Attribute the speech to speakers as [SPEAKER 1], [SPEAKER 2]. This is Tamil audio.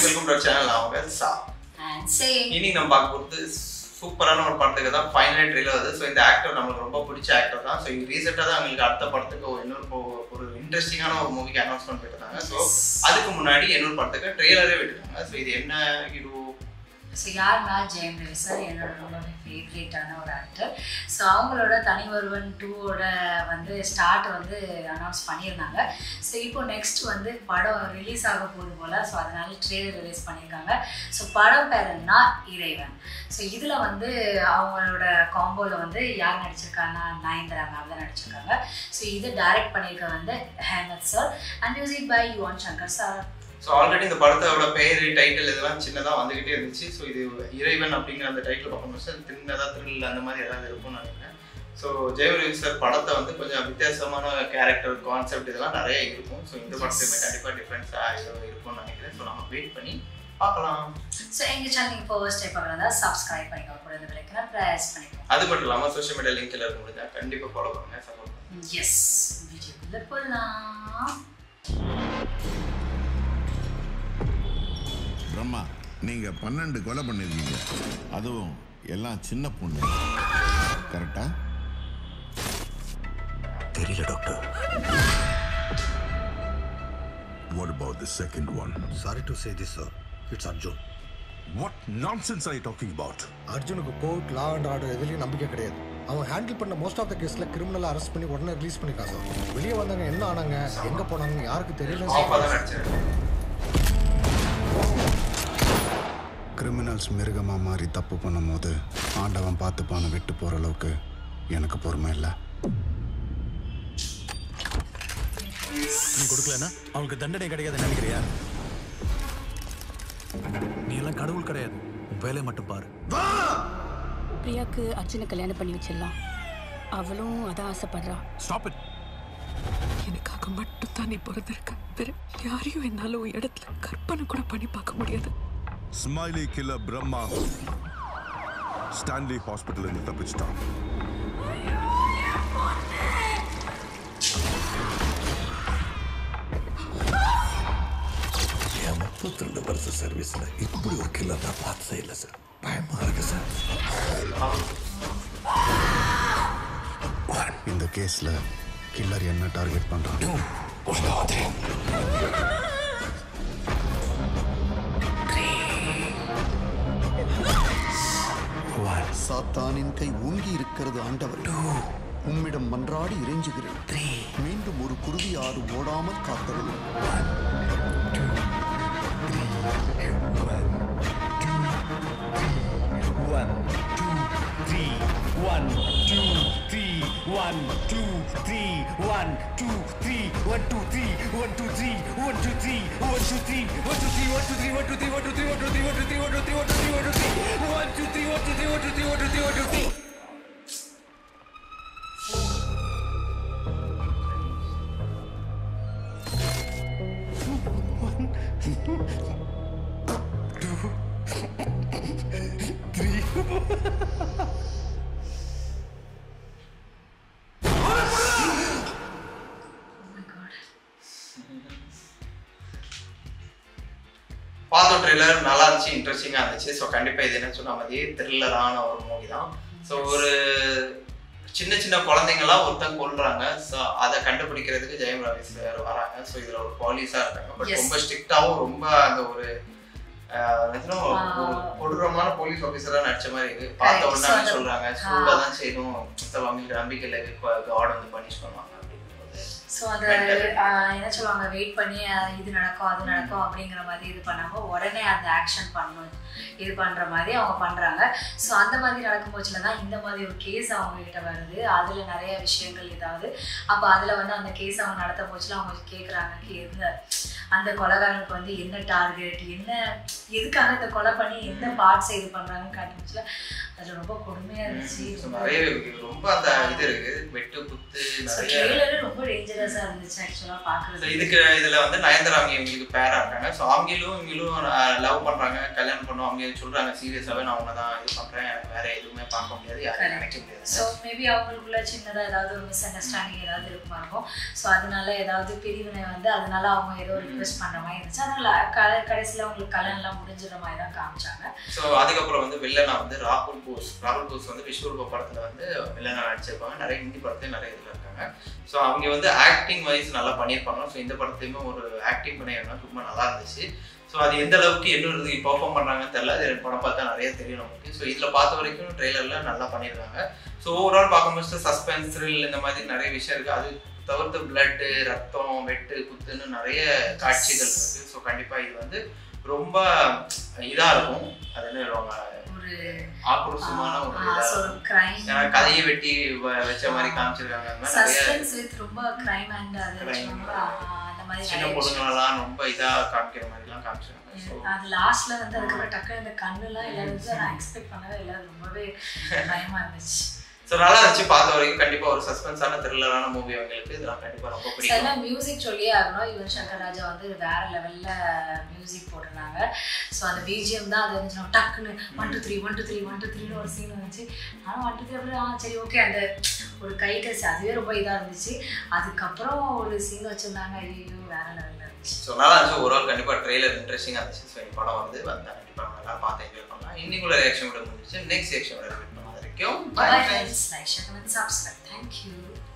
[SPEAKER 1] வெல்கம் டு சேனல் அவங்க சா
[SPEAKER 2] அண்ட் சே
[SPEAKER 1] இன்னைக்கு நம்ம பார்க்க போகிறது சூப்பரான ஒரு படத்துக்கு தான் ஃபைனல் ட்ரெயிலர் வருது ஸோ இந்த ஆக்டர் நம்மளுக்கு ரொம்ப பிடிச்ச ஆக்டர் தான் ஸோ ரீசெண்டாக தான் அவங்களுக்கு அடுத்த படத்துக்கு ஒரு இன்னொரு போ- ஒரு இன்ட்ரெஸ்டிங்கான ஒரு மூவிக்கு அனௌன்ஸ்மெண்ட் விட்டுருந்தாங்க ஸோ அதுக்கு முன்னாடி இன்னொரு படத்துக்கு ட்ரெய்லரே விட்டுருக்காங்க ஸோ இது என்ன இது
[SPEAKER 2] ஸோ யாருன்னா ஜெயம் ரவி சார் என்னோட ரொம்ப ஃபேவரேட்டான ஒரு ஆக்டர் ஸோ அவங்களோட தனி ஒருவன் டூவோட வந்து ஸ்டார்ட் வந்து அனௌன்ஸ் பண்ணியிருந்தாங்க ஸோ இப்போ நெக்ஸ்ட் வந்து படம் ரிலீஸ் ஆக போகுது போல் ஸோ அதனால ட்ரெய்லர் ரிலீஸ் பண்ணியிருக்காங்க ஸோ படம் பேர் என்ன இறைவன் ஸோ இதில் வந்து அவங்களோட காம்போவில் வந்து யார் நடிச்சிருக்காங்கன்னா நயன்தரா மேம் தான் நடிச்சிருக்காங்க ஸோ இதை டைரக்ட் பண்ணியிருக்க வந்து Hemanth sir and music by Yuvan Shankar sir
[SPEAKER 1] so already இந்த படத்தோட பெயர் டைட்டில் இதெல்லாம் சின்னதாக வந்துகிட்டே இருந்துச்சு ஸோ இது இறைவன் அப்படிங்கிற அந்த டைட்டில் பார்க்கும்போது திருநதாக த்ரில் அந்த மாதிரி ஏதாவது இருக்கும்னு நினைக்கிறேன் ஸோ ஜெயவரவி சார் படத்தை வந்து கொஞ்சம் வித்தியாசமான கேரக்டர் கான்செப்ட் இதெல்லாம் நிறைய இருக்கும் ஸோ இந்த படத்துலையுமே கண்டிப்பாக டிஃப்ரென்ஸாக ஏதோ இருக்கும்னு நினைக்கிறேன் ஸோ நம்ம வெயிட் பண்ணி பார்க்கலாம்
[SPEAKER 2] ஸோ எங்கள் சேனல் நீங்கள் ஃபர்ஸ்ட் டைப் பார்க்குறதா சப்ஸ்கிரைப் பண்ணிக்கோங்க கூட இந்த விலைக்கு ப்ரெஸ் பண்ணிக்கோங்க
[SPEAKER 1] அது மட்டும் இல்லாமல் சோஷியல் மீடியா லிங்க்ல இருக்க முடிஞ்சா கண்டிப்பாக ஃபாலோ பண்ணுங்க சப்போர்ட் பண்ணுங்க
[SPEAKER 2] எஸ் வீடியோக்குள்ளே போகலாம்
[SPEAKER 3] பிரம்மா நீங்க பன்னெண்டு கொலை பண்ணிருக்கீங்க அதுவும் எல்லாம் சின்ன பொண்ணு கரெக்டா
[SPEAKER 4] தெரியல doctor
[SPEAKER 5] What about the second one?
[SPEAKER 4] Sorry to say this sir it's Arjun
[SPEAKER 5] What nonsense are you talking about?
[SPEAKER 6] அர்ஜுனுக்கு கோர்ட் லா அண்ட் ஆர்டர் எதுலையும் நம்பிக்கை கிடையாது அவன் ஹேண்டில் பண்ண மோஸ்ட் ஆஃப் த கேஸ்ல கிரிமினல் அரெஸ்ட் பண்ணி உடனே ரிலீஸ் பண்ணிருக்கான் சார் வெளியே வந்தாங்க என்ன ஆனாங்க எங்க போனாங்க யாருக்கு தெரியல
[SPEAKER 1] ஆஃபாக தான் நடிச்சிருக்கேன்
[SPEAKER 7] கிரிமினல்ஸ் மிருகமாக மாறி தப்பு பண்ணும்போது ஆண்டவன் பார்த்துப்பான விட்டு போகிற அளவுக்கு எனக்கு பொறுமை இல்லை
[SPEAKER 8] நீ கொடுக்கலன்னா அவனுக்கு தண்டனை கிடைக்காதுன்னு நினைக்கிறியா நீ எல்லாம் கடவுள் கிடையாது உன் வேலையை மட்டும் பாரு
[SPEAKER 9] பிரியாக்கு அர்ஜுனை கல்யாணம் பண்ணி வச்சிடலாம் அவளும் அதான் ஆசைப்படுறா
[SPEAKER 8] ஸ்டாப் இட்
[SPEAKER 10] எனக்காக மட்டும் தான் நீ பிறந்திருக்க வேற யாரையும் என்னால உன் இடத்துல கற்பனை கூட பண்ணி பார்க்க முடியாது
[SPEAKER 5] Smiley killer Brahma. Stanley Hospital in தப்பிச்சிட்டான்
[SPEAKER 4] என் முப்பத்தி ரெண்டு வருஷ சர்வீஸ்ல இப்படி ஒரு கில்லர் நான் பார்த்ததே இல்லை சார் பயமா இருக்கு சார்
[SPEAKER 7] இந்த கேஸில் கில்லர் என்ன டார்கெட் பண்ணுறான்
[SPEAKER 11] சாத்தானின் கை ஓங்கி இருக்கிறது ஆண்டவர் உம்மிடம் மன்றாடி இறைஞ்சுகிறேன் மீண்டும் ஒரு குருவி ஆறு ஓடாமல் காத்தருளும்
[SPEAKER 1] பார்த்தோம் ட்ரெய்லர் நல்லா இருந்துச்சு இன்ட்ரெஸ்டிங்காக இருந்துச்சு ஸோ கண்டிப்பாக இது என்ன சொன்ன மாதிரி த்ரில்லரான ஒரு மூவி தான் ஸோ ஒரு சின்ன சின்ன குழந்தைங்களாம் ஒருத்தன் கொல்றாங்க ஸோ அதை கண்டுபிடிக்கிறதுக்கு ஜெயம் ரவி சார் வராங்க ஸோ இதில் ஒரு போலீஸாக இருக்காங்க பட்
[SPEAKER 2] Yes.
[SPEAKER 1] ரொம்ப ஸ்ட்ரிக்டாகவும் ரொம்ப அந்த ஒரு ஆஹ், என்ன சொல்றது, ஒரு
[SPEAKER 2] ஆஹ்.
[SPEAKER 1] கொடூரமான போலீஸ் ஆஃபீஸராக நடிச்ச மாதிரி இருக்கு பார்த்த
[SPEAKER 2] Correct.
[SPEAKER 1] உடனே
[SPEAKER 2] So அந்த-
[SPEAKER 1] சொல்றாங்க சூடாக தான் செய்யணும் ஸோ அவங்களுக்கு நம்பிக்கையில் காட் வந்து பனிஷ் பண்ணுவாங்க அப்படிங்கும்போது
[SPEAKER 2] ஸோ அந்த ஆஹ், என்ன சொல்லுவாங்க வெயிட் பண்ணி ஆஹ், இது நடக்கும் அது நடக்கும் அப்படிங்கிற மாதிரி இது பண்ணாம உடனே அந்த ஆக்ஷன் பண்ணணும் இது பண்ற மாதிரி அவங்க பண்றாங்க ஸோ அந்த மாதிரி நடக்கும்போதுல தான் இந்த மாதிரி ஒரு கேஸ் அவங்க கிட்ட வருது அதுல நிறைய விஷயங்கள் ஏதாவது அப்போ அதுல வந்து அந்த கேஸ் அவங்க நடத்த போச்சுல அவங்க கேட்குறாங்க எந்த அந்த கொலைகாரனுக்கு வந்து என்ன டார்கெட் என்ன எதுக்காக இந்த கொலை பண்ணி எந்த பார்ட்ஸ் இது பண்றாங்கன்னு காட்டுச்சுல அது ரொம்ப கொடுமையா இருந்துச்சு
[SPEAKER 1] So, நிறைய ரொம்ப அந்த இது இருக்கு வெட்டு குத்து நிறைய
[SPEAKER 2] ட்ரெய்லரே ரொம்ப டேஞ்சரஸா இருந்துச்சு ஆக்சுவலா
[SPEAKER 1] So,
[SPEAKER 2] பாக்குறது
[SPEAKER 1] இதுக்கு இதுல வந்து நயன்தாரா அவங்க இவங்களுக்கு பேரா இருக்காங்க ஸோ அவங்களும் இவங்களும் லவ் பண்றாங்க கல்யாணம் பண்ணுவோம் அவங்க சொல்றாங்க சீரியஸாவே நான் உன்னை தான் இது பண்றேன் எனக்கு வேற எதுவுமே பார்க்க முடியாது யாரையும் நினைக்க முடியாது
[SPEAKER 2] ஸோ மேபி அவங்களுக்குள்ள சின்னதா ஏதாவது ஒரு மிஸ் அண்டர்ஸ்டாண்டிங் ஏதாவது இருக்குமா இருக்கும் ஸோ அதனால ஏதாவது பிரிவினை வந்து அதனால அவங்க ஏதோ ரிக்வெஸ்ட் பண்ற மாதிரி இருந்துச்சு அதனால க- கடைசியில அவங்களுக்கு கல்யாணம்லாம் முடிஞ்சிட மாதிரி தான் காமிச்சாங்க
[SPEAKER 1] ஸோ அதுக்கப்புறம் வந்து வில்லனா வந்து ராகுல் போஸ் ராகுல் போஸ் வந்து விஸ்வரூப படத்துல வந்து வில்லனா நடிச்சிருப்பாங்க நிறைய ஹிந்தி படத்துலையும் நிறைய இதுல இருக்காங்க ஸோ அவங்க வந்து ஆக்டிங் வைஸ் நல்லா பண்ணியிருப்பாங்க ஸோ இந்த படத்துலையுமே ஒரு ஆக்டிங் பண்ணியிருந்தாங்க ரொம்ப நல்லா இருந்துச்சு ஸோ அது எந்த அளவுக்கு இன்னொரு இதுக்கு பெர்ஃபார்ம் பண்ணுறாங்கன்னு தெரியல அது எனக்கு படம் பார்த்தா நிறைய தெரியும் நமக்கு ஸோ இதில் பார்த்த வரைக்கும் ட்ரெய்லரில் நல்லா பண்ணியிருக்காங்க ஸோ ஓவரால் பார்க்கும்போது சஸ்பென்ஸ் த்ரில் இந்த மாதிரி நிறைய விஷயம் இருக்குது அது தவிர்த்து பிளட்டு ரத்தம் வெட்டு குத்துன்னு நிறைய காட்சிகள் இருக்குது ஸோ கண்டிப்பாக இது வந்து ரொம்ப இதாக இருக்கும் அது என்ன சொல்லுவாங்க
[SPEAKER 2] ஒரு
[SPEAKER 1] ஆக்ரோஷமான ஒரு
[SPEAKER 2] ஆ, so ஒரு crime.
[SPEAKER 1] ஏன்னா கதையை வெட்டி வ- வச்ச மாதிரி காமிச்சிருக்காங்க அந்த மாதிரி நிறைய
[SPEAKER 2] சஸ்பென்ஸ் வித் ரொம்ப கிரைம் அண்ட் அது
[SPEAKER 1] Crime.
[SPEAKER 2] வச்சுக்கோங்களா, ஆ, அந்த மாதிரி
[SPEAKER 1] சின்ன
[SPEAKER 2] நிறைய விஷயம்.
[SPEAKER 1] பொண்ணுங்களெல்லாம் ரொம்ப இதா காமிக்கிற மாதிரிலாம் காமிச்சிருக்காங்க ஸோ
[SPEAKER 2] அது லாஸ்ட்ல வந்து அதுக்கப்புறம் டக்கு இந்த கண்ணுலாம் எல்லாரும் நான் எக்ஸ்பெக்ட் பண்ணவே இல்லை அது ரொம்பவே பயமா இருந்துச்சு
[SPEAKER 1] ஸோ நல்லா இருந்துச்சு பார்த்த வரைக்கும் கண்டிப்பா ஒரு சஸ்பென்ஸான த்ரில்லரான மூவி அவங்களுக்கு இதெல்லாம் கண்டிப்பா ரொம்ப பிடிக்கும்
[SPEAKER 2] சில மியூசிக் சொல்லியே ஆகணும் யுவன் சங்கர் ராஜா வந்து வேற லெவல்ல மியூசிக் போட்டிருந்தாங்க ஸோ அந்த பிஜிஎம் தான் அது இருந்துச்சு நம்ம டக்குன்னு one two three one two three one two த்ரீன்னு ஒரு சீன் வந்துச்சு நானும் ஒன் டூ த்ரீ அப்புறம் ஆ சரி ஓகே அந்த ஒரு கை டச் அதுவே ரொம்ப இதாக இருந்துச்சு அதுக்கப்புறம் ஒரு சீன் வச்சிருந்தாங்க ஐயோ வேற லெவல்ல இருந்துச்சு
[SPEAKER 1] ஸோ நல்லா இருந்துச்சு ஒரு ஆள் கண்டிப்பா ட்ரெய்லர் இன்ட்ரெஸ்டிங்காக இருந்துச்சு ஸோ இந்த படம் வந்து வந்தா கண்டிப்பா நல்லா பார்த்து என்ஜாய் பண்ணலாம் இன்னைக்குள்ள ரியாக்ஷன் விட முடிஞ்சிச்சு நெக்ஸ்ட் ரியாக்ஷன் விட வெயிட் பண்ண வரைக்கும்
[SPEAKER 2] Bye
[SPEAKER 1] Bye,
[SPEAKER 2] friends, like, share, comment, subscribe. Thank you.